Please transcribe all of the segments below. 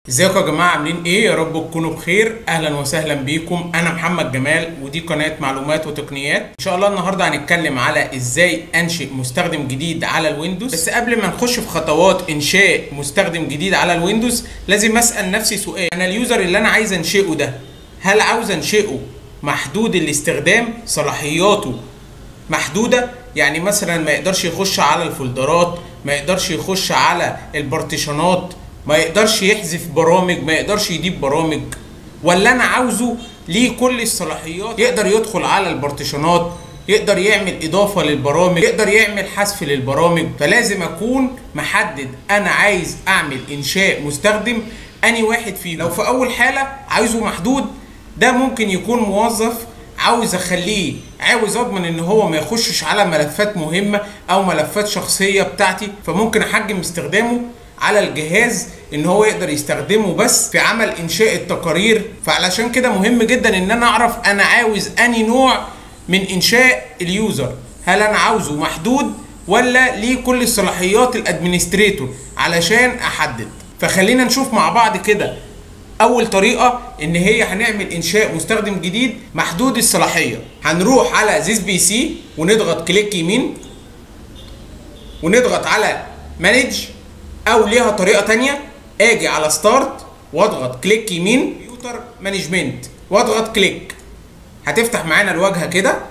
ازيكم يا جماعه عاملين ايه يا رب تكونوا بخير اهلا وسهلا بيكم انا محمد جمال ودي قناه معلومات وتقنيات ان شاء الله النهارده هنتكلم على ازاي انشئ مستخدم جديد على الويندوز بس قبل ما نخش في خطوات انشاء مستخدم جديد على الويندوز لازم اسال نفسي سؤال انا اليوزر اللي انا عايز انشئه ده هل عاوز انشئه محدود الاستخدام صلاحياته محدوده يعني مثلا ما يقدرش يخش على الفولدرات ما يقدرش يخش على البارتيشنات ما يقدرش يحذف برامج ما يقدرش يجيب برامج ولا انا عاوزه ليه كل الصلاحيات يقدر يدخل على البارتيشنات يقدر يعمل اضافه للبرامج يقدر يعمل حذف للبرامج فلازم اكون محدد انا عايز اعمل انشاء مستخدم اني واحد فيه لو في اول حاله عايزه محدود ده ممكن يكون موظف عاوز اخليه عاوز اضمن ان هو ما يخشش على ملفات مهمه او ملفات شخصيه بتاعتي فممكن احجم استخدامه على الجهاز ان هو يقدر يستخدمه بس في عمل انشاء التقارير فعلشان كده مهم جدا ان انا اعرف انا عاوز اني نوع من انشاء اليوزر هل انا عاوزه محدود ولا ليه كل الصلاحيات الادمنستريتور علشان احدد فخلينا نشوف مع بعض كده اول طريقه ان هي هنعمل انشاء مستخدم جديد محدود الصلاحيه هنروح على زيس بي سي ونضغط كليك يمين ونضغط على مانج او ليها طريقه تانية اجي على ستارت واضغط كليك يمين كمبيوتر مانجمنت واضغط كليك هتفتح معانا الواجهه كده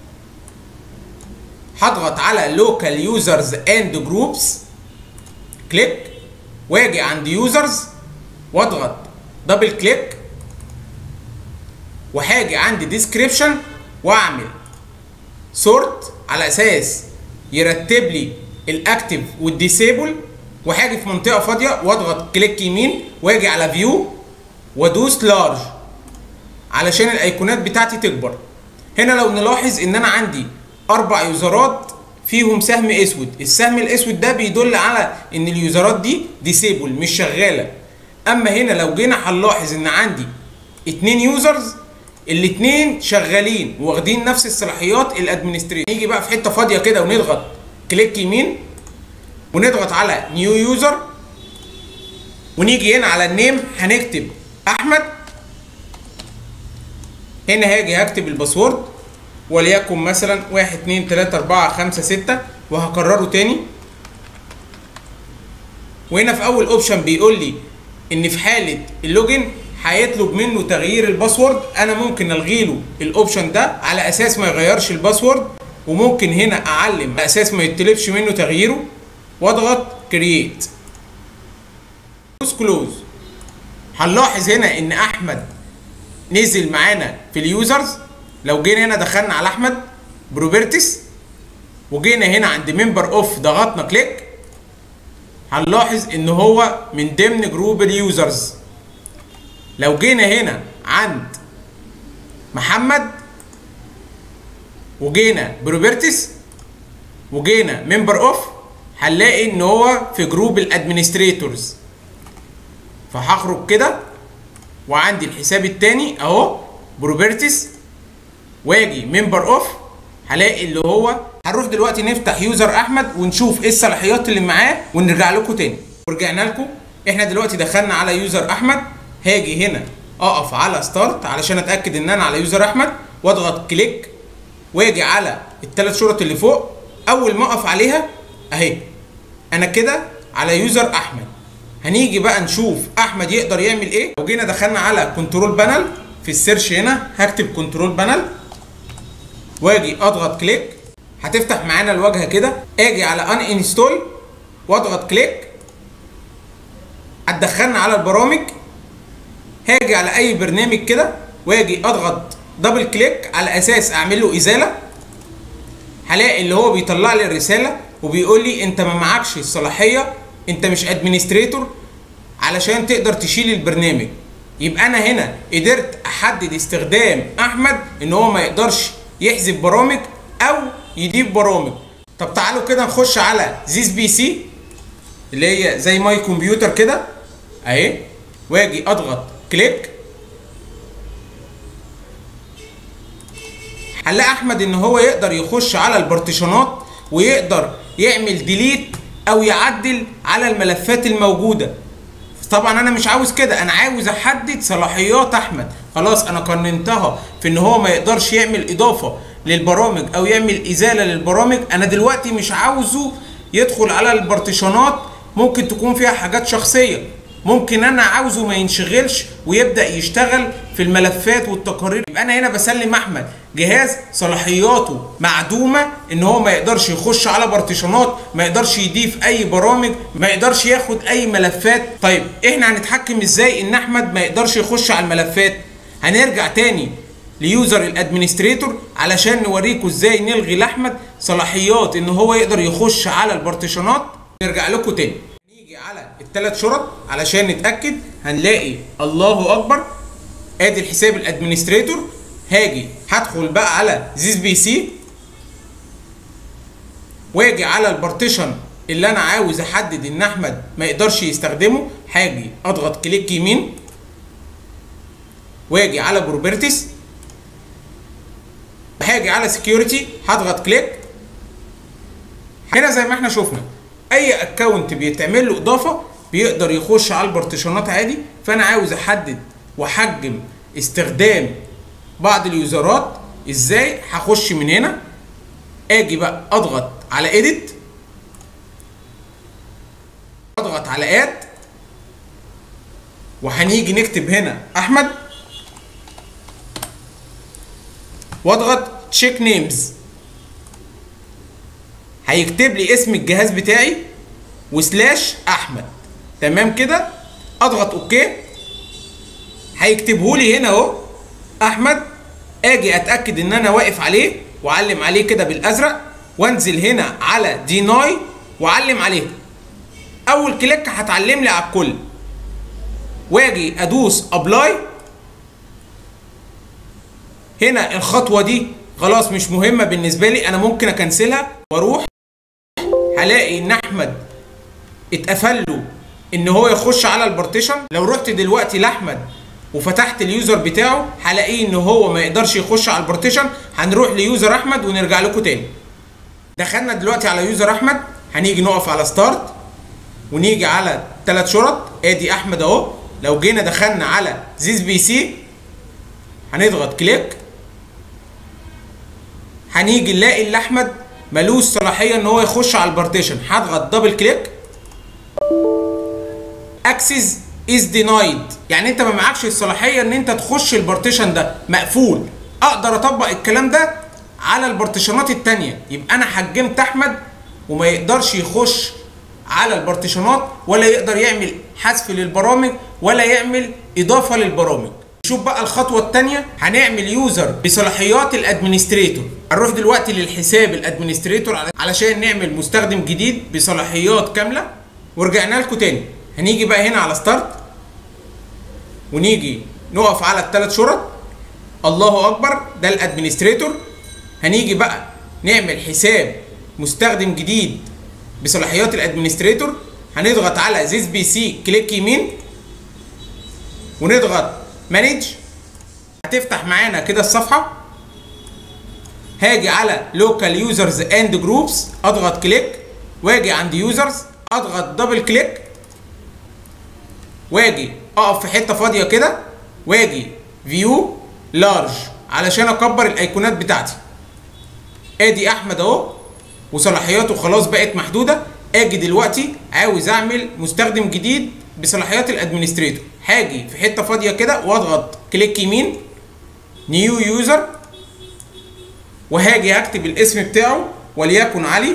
هضغط على لوكال يوزرز اند جروبس كليك واجي عند يوزرز واضغط دبل كليك وهاجي عند ديسكريبشن واعمل سورت على اساس يرتب لي الاكتف والديسيبل وهاجي في منطقه فاضيه واضغط كليك يمين واجي على فيو وادوس لارج علشان الايقونات بتاعتي تكبر هنا لو نلاحظ ان انا عندي اربع يوزرات فيهم سهم اسود السهم الاسود ده بيدل على ان اليوزرات دي ديسيبل مش شغاله اما هنا لو جينا هنلاحظ ان عندي اتنين يوزرز الاتنين شغالين واخدين نفس الصلاحيات الادمنستريتور نيجي بقى في حته فاضيه كده ونضغط كليك يمين ونضغط على نيو يوزر ونيجي هنا على النيم هنكتب احمد هنا هاجي هكتب الباسورد وليكن مثلا واحد اتنين تلاته اربعه خمسه سته وهكرره تاني وهنا في اول اوبشن بيقول لي ان في حاله اللوجن هيطلب منه تغيير الباسورد انا ممكن الغي له الاوبشن ده على اساس ما يغيرش الباسورد وممكن هنا اعلم على اساس ما يطلبش منه تغييره واضغط كرييت دوس كلوز هنلاحظ هنا ان احمد نزل معانا في اليوزرز لو جينا هنا دخلنا على احمد بروبرتس وجينا هنا عند ممبر اوف ضغطنا كليك هنلاحظ ان هو من ضمن جروب اليوزرز لو جينا هنا عند محمد وجينا بروبرتس وجينا ممبر اوف هنلاقي ان هو في جروب الادمنستريتورز فهخرج كده وعندي الحساب التاني اهو بروبرتس واجي ممبر اوف هلاقي اللي هو هنروح دلوقتي نفتح يوزر احمد ونشوف ايه الصلاحيات اللي معاه ونرجع لكم تاني ورجعنا لكم احنا دلوقتي دخلنا على يوزر احمد هاجي هنا اقف على ستارت علشان اتاكد ان انا على يوزر احمد واضغط كليك واجي على الثلاث شرط اللي فوق اول ما اقف عليها اهي انا كده على يوزر احمد هنيجي بقى نشوف احمد يقدر يعمل ايه لو جينا دخلنا على كنترول بانل في السيرش هنا هكتب كنترول بانل واجي اضغط كليك هتفتح معانا الواجهه كده اجي على ان انستول واضغط كليك هتدخلنا على البرامج هاجي على اي برنامج كده واجي اضغط دبل كليك على اساس اعمل له ازاله هلاقي اللي هو بيطلع لي الرساله وبيقول لي انت ما معكش الصلاحيه انت مش ادمنستريتور علشان تقدر تشيل البرنامج يبقى انا هنا قدرت احدد استخدام احمد ان هو ما يقدرش يحذف برامج او يضيف برامج طب تعالوا كده نخش على زيس بي سي اللي هي زي ماي كمبيوتر كده اهي واجي اضغط كليك هنلاقي احمد ان هو يقدر يخش على البارتيشنات ويقدر يعمل ديليت او يعدل على الملفات الموجوده طبعا انا مش عاوز كده انا عاوز احدد صلاحيات احمد خلاص انا قننتها في ان هو ما يقدرش يعمل اضافه للبرامج او يعمل ازاله للبرامج انا دلوقتي مش عاوزه يدخل على البارتيشنات ممكن تكون فيها حاجات شخصيه ممكن انا عاوزه ما ينشغلش ويبدا يشتغل في الملفات والتقارير يبقى انا هنا بسلم احمد جهاز صلاحياته معدومه ان هو ما يقدرش يخش على بارتيشنات ما يقدرش يضيف اي برامج ما يقدرش ياخد اي ملفات طيب احنا هنتحكم ازاي ان احمد ما يقدرش يخش على الملفات هنرجع تاني ليوزر الادمنستريتور علشان نوريكم ازاي نلغي لاحمد صلاحيات ان هو يقدر يخش على البارتيشنات نرجع لكم تاني نيجي على الثلاث شرط علشان نتاكد هنلاقي الله اكبر ادي الحساب الادمنستريتور هاجي هدخل بقى على زيز بي سي واجي على البارتيشن اللي انا عاوز احدد ان احمد ما يقدرش يستخدمه هاجي اضغط كليك يمين واجي على بروبرتيز هاجي على سكيورتي هضغط كليك هنا زي ما احنا شفنا اي اكونت بيتعمل له اضافه بيقدر يخش على البارتيشنات عادي فانا عاوز احدد واحجم استخدام بعض اليوزرات ازاي هخش من هنا اجي بقى اضغط على ايديت اضغط على اد وهنيجي نكتب هنا احمد واضغط تشيك نيمز هيكتب لي اسم الجهاز بتاعي وسلاش احمد تمام كده اضغط اوكي هيكتبه لي هنا اهو احمد اجي اتاكد ان انا واقف عليه واعلم عليه كده بالازرق وانزل هنا على ديناي واعلم عليه اول كليك هتعلم لي على الكل واجي ادوس ابلاي هنا الخطوه دي خلاص مش مهمه بالنسبه لي انا ممكن اكنسلها واروح هلاقي ان احمد اتقفل له ان هو يخش على البارتيشن لو رحت دلوقتي لاحمد وفتحت اليوزر بتاعه هلاقيه ان هو ما يقدرش يخش على البارتيشن هنروح ليوزر احمد ونرجع لكم تاني دخلنا دلوقتي على يوزر احمد هنيجي نقف على ستارت ونيجي على ثلاث شرط ادي احمد اهو لو جينا دخلنا على زيز بي سي هنضغط كليك هنيجي نلاقي ان احمد ملوش صلاحيه ان هو يخش على البارتيشن هضغط دبل كليك اكسس از دينايد يعني انت ما معكش الصلاحيه ان انت تخش البارتيشن ده مقفول اقدر اطبق الكلام ده على البارتيشنات التانية يبقى انا حجمت احمد وما يقدرش يخش على البارتيشنات ولا يقدر يعمل حذف للبرامج ولا يعمل اضافه للبرامج شوف بقى الخطوه الثانيه هنعمل يوزر بصلاحيات الادمنستريتور هنروح دلوقتي للحساب الادمنستريتور علشان نعمل مستخدم جديد بصلاحيات كامله ورجعنا لكم تاني هنيجي بقى هنا على ستارت ونيجي نقف على الثلاث شرط الله اكبر ده الادمنستريتور هنيجي بقى نعمل حساب مستخدم جديد بصلاحيات الادمنستريتور هنضغط على زيز بي سي كليك يمين ونضغط مانج هتفتح معانا كده الصفحه هاجي على لوكال يوزرز اند جروبس اضغط كليك واجي عند يوزرز اضغط دبل كليك واجي اقف في حته فاضيه كده واجي فيو لارج علشان اكبر الايقونات بتاعتي ادي احمد اهو وصلاحياته خلاص بقت محدوده اجي دلوقتي عاوز اعمل مستخدم جديد بصلاحيات الادمنستريتور هاجي في حته فاضيه كده واضغط كليك يمين نيو يوزر وهاجي هكتب الاسم بتاعه وليكن علي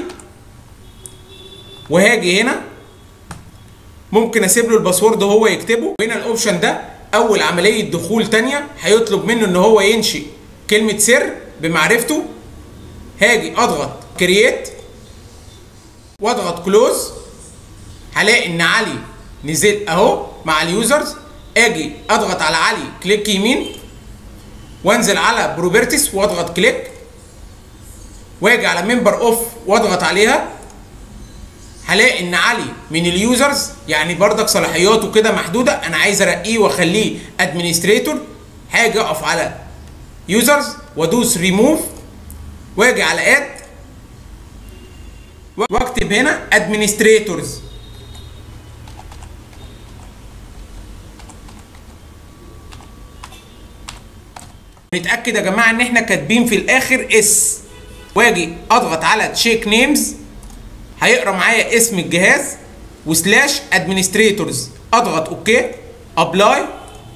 وهاجي هنا ممكن اسيب له الباسورد هو يكتبه وهنا الاوبشن ده اول عمليه دخول تانية هيطلب منه ان هو ينشئ كلمه سر بمعرفته هاجي اضغط كرييت واضغط كلوز هلاقي ان علي نزل اهو مع اليوزرز اجي اضغط على علي كليك يمين وانزل على بروبرتيز واضغط كليك واجي على ممبر اوف واضغط عليها هلاقي ان علي من اليوزرز يعني بردك صلاحياته كده محدوده انا عايز ارقيه واخليه ادمنستريتور هاجي اقف على يوزرز وادوس ريموف واجي على اد واكتب هنا ادمنستريتورز نتاكد يا جماعه ان احنا كاتبين في الاخر اس واجي اضغط على تشيك نيمز هيقرا معايا اسم الجهاز وسلاش ادمنستريتورز اضغط اوكي ابلاي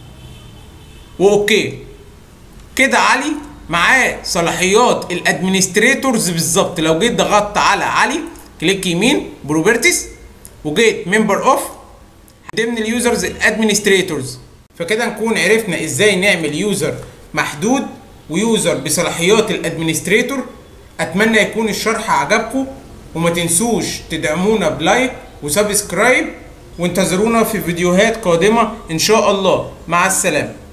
واوكي كده علي معاه صلاحيات الادمنستريتورز بالظبط لو جيت ضغطت على علي كليك يمين بروبرتيز وجيت ممبر اوف ضمن اليوزرز الادمنستريتورز فكده نكون عرفنا ازاي نعمل يوزر محدود ويوزر بصلاحيات الادمنستريتور اتمنى يكون الشرح عجبكم وما تنسوش تدعمونا بلايك وسبسكرايب وانتظرونا في فيديوهات قادمة ان شاء الله مع السلامة